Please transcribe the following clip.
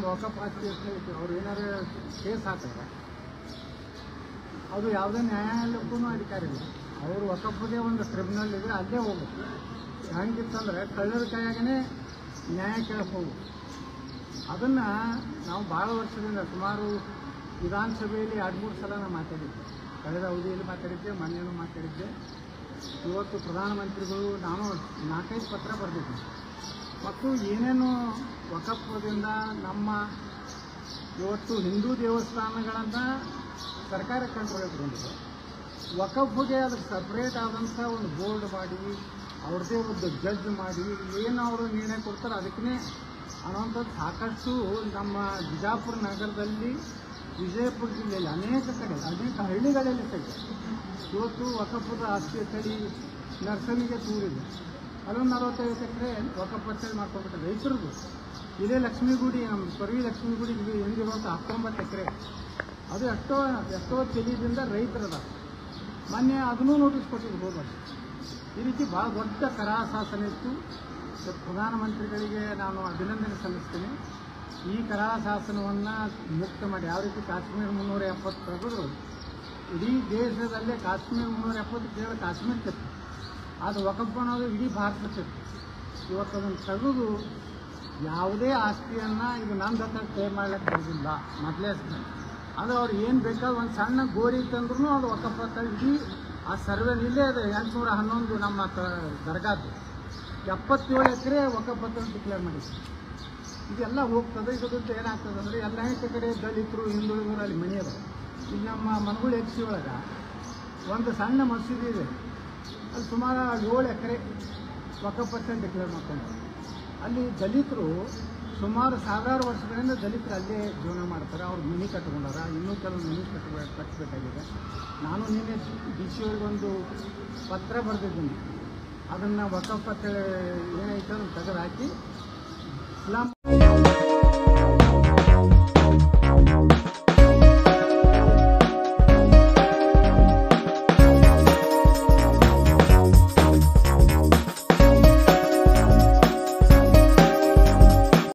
ವಕಫ್ ಆಸ್ತಿ ಅಂತ ಹೇಳ್ತೀವಿ ಅವ್ರು ಏನಾರು ಕೇಸ್ ಹಾಕಿದ್ರೆ ಅದು ಯಾವುದೇ ನ್ಯಾಯಾಲಯಕ್ಕೂ ಅಧಿಕಾರ ಇಲ್ಲ ಅವರು ವಕಫದೇ ಒಂದು ಟ್ರಿಬ್ಯುನಲ್ ಇದೆ ಅಲ್ಲೇ ಹೋಗುತ್ತೆ ಹೆಂಗಿತ್ತಂದ್ರೆ ಕಳ್ಳರ ಕೈಯಾಗನೇ ನ್ಯಾಯ ಕೇಳಕ್ಕೆ ಹೋಗ್ಬೇಕು ಅದನ್ನು ನಾವು ಭಾಳ ವರ್ಷದಿಂದ ಸುಮಾರು ವಿಧಾನಸಭೆಯಲ್ಲಿ ಎರಡು ಮೂರು ಸಲ ನಾನು ಮಾತಾಡಿದ್ದೆ ಕಳೆದ ಅವಧಿಯಲ್ಲಿ ಮಾತಾಡಿದ್ದೆ ಮೊನ್ನೆನೂ ಮಾತಾಡಿದ್ದೆ ಇವತ್ತು ಪ್ರಧಾನಮಂತ್ರಿಗಳು ನಾನು ನಾಲ್ಕೈದು ಪತ್ರ ಬರೆದಿದ್ದೆ ಮತ್ತು ಏನೇನು ವಕಫದಿಂದ ನಮ್ಮ ಇವತ್ತು ಹಿಂದೂ ದೇವಸ್ಥಾನಗಳನ್ನು ಸರ್ಕಾರ ಕಂಟ್ರೋಲ್ ಇಟ್ಕೊಂಡಿದೆ ವಕಫ್ಗೆ ಅದಕ್ಕೆ ಸಪ್ರೇಟ್ ಆದಂಥ ಒಂದು ಬೋರ್ಡ್ ಮಾಡಿ ಅವ್ರದ್ದೇ ಒಂದು ಜಡ್ಜ್ ಮಾಡಿ ಏನು ಅವರು ನಿರ್ಣಯ ಕೊಡ್ತಾರೆ ಅದಕ್ಕೇ ಅನ್ನೋಂಥದ್ದು ಸಾಕಷ್ಟು ನಮ್ಮ ಬಿಜಾಪುರ ನಗರದಲ್ಲಿ ವಿಜಯಪುರ ಜಿಲ್ಲೆಯಲ್ಲಿ ಅನೇಕ ಕಡೆ ಅನೇಕ ಹಳ್ಳಿಗಳಲ್ಲಿ ಸಹಿತ ಇವತ್ತು ವಕಫದ ಆಸ್ತಿ ತಳಿ ನರ್ಸರಿಗೆ ದೂರಿದೆ ಅಲ್ಲೊಂದು ನಲವತ್ತೈದು ಎಕರೆ ವಕಫ್ ಹಚ್ಚಲ್ಲಿ ಮಾಡ್ಕೊಂಡ್ಬಿಟ್ಟು ರೈತರಿಗೂ ಇದೇ ಲಕ್ಷ್ಮೀಗುಡಿ ನಮ್ಮ ಸ್ವರ್ವಿ ಲಕ್ಷ್ಮೀಗುಡಿ ಇದು ಎಂದಿರುವಂಥ ಹತ್ತೊಂಬತ್ತು ಎಕರೆ ಅದು ಎಷ್ಟೋ ಎಷ್ಟೋ ತೆಲಿದಿಂದ ರೈತರದ ಮೊನ್ನೆ ಅದನ್ನೂ ನೋಟಿಸ್ ಕೊಟ್ಟಿದ್ದು ಹೋದ ವರ್ಷ ಈ ರೀತಿ ಭಾಳ ದೊಡ್ಡ ಕರಾ ಶಾಸನ ಇತ್ತು ಸೊ ಪ್ರಧಾನಮಂತ್ರಿಗಳಿಗೆ ನಾನು ಅಭಿನಂದನೆ ಸಲ್ಲಿಸ್ತೀನಿ ಈ ಕರಾ ಶಾಸನವನ್ನು ಮುಕ್ತ ಮಾಡಿ ಯಾವ ರೀತಿ ಕಾಶ್ಮೀರ ಮುನ್ನೂರ ಎಪ್ಪತ್ತು ತೆಗೆದು ಇಡೀ ದೇಶದಲ್ಲೇ ಕಾಶ್ಮೀರ ಮುನ್ನೂರ ಎಪ್ಪತ್ತು ಕೇವಲ ಕಾಶ್ಮೀರಕ್ಕೆ ಅದು ವಕಫ್ ಅನ್ನೋದು ಇಡೀ ಭಾರತಕ್ಕೆ ಇವತ್ತು ಅದನ್ನು ತೆಗೆದು ಯಾವುದೇ ಆಸ್ತಿಯನ್ನು ಇದು ನಂದು ಹತ್ರ ಪೇ ಮಾಡ್ಲಿಕ್ಕೆ ಬರೋದಿಲ್ಲ ಮೊದಲೇ ಅದು ಅವ್ರು ಏನು ಬೇಕಾದ್ರೆ ಒಂದು ಸಣ್ಣ ಗೋರಿ ತಂದ್ರೂ ಅದು ವಕಫ್ ಅಂತ ಇಡೀ ಆ ಸರ್ವೆ ಇಲ್ಲೇ ಇದೆ ಎಂಟುನೂರ ಹನ್ನೊಂದು ನಮ್ಮ ತ- ದರ್ಗಾದ್ದು ಎಪ್ಪತ್ತೇಳು ಎಕರೆ ವಕಫ್ ಅಂತ ಡಿಕ್ಲೇರ್ ಮಾಡಿದ್ರು ಇದೆಲ್ಲ ಹೋಗ್ತದೆ ಇದರಿಂದ ಏನಾಗ್ತದೆ ಅಂದರೆ ಎಲ್ಲ ಅನೇಕ ಕಡೆ ದಲಿತರು ಹಿಂದುಳಿದವರು ಅಲ್ಲಿ ಮನೆ ಅದ ಈಗ ನಮ್ಮ ಮನಗುಳಿ ಎಕ್ಸಿ ಒಳಗೆ ಒಂದು ಸಣ್ಣ ಮಸೀದಿ ಇದೆ ಅಲ್ಲಿ ಸುಮಾರು ಏಳು ಎಕರೆ ವಕಫ್ ಅಂತ ಡಿಕ್ಲೇರ್ ಮಾಡ್ಕೊಂಡು ಅಲ್ಲಿ ದಲಿತರು ಸುಮಾರು ಸಾವಿರಾರು ವರ್ಷಗಳಿಂದ ದಲಿತರು ಅಲ್ಲೇ ಜೀವನ ಮಾಡ್ತಾರೆ ಅವ್ರು ಮನೆ ಕಟ್ಕೊಂಡಾರ ಇನ್ನೂ ಕೆಲವು ಮನೆ ಕಟ್ಟಬೇಕು ಕಟ್ಟಬೇಕಾಗಿದೆ ನಾನು ನಿನ್ನೆ ಡಿ ಸಿ ಒಂದು ಪತ್ರ ಬರೆದಿದ್ದೀನಿ ಅದನ್ನು ವಕಫ್ ಅಂತ ಏನೈತೆ ಅದನ್ನು ತೆಗೆದು ಹಾಕಿ ಇಸ್ಲಾಂ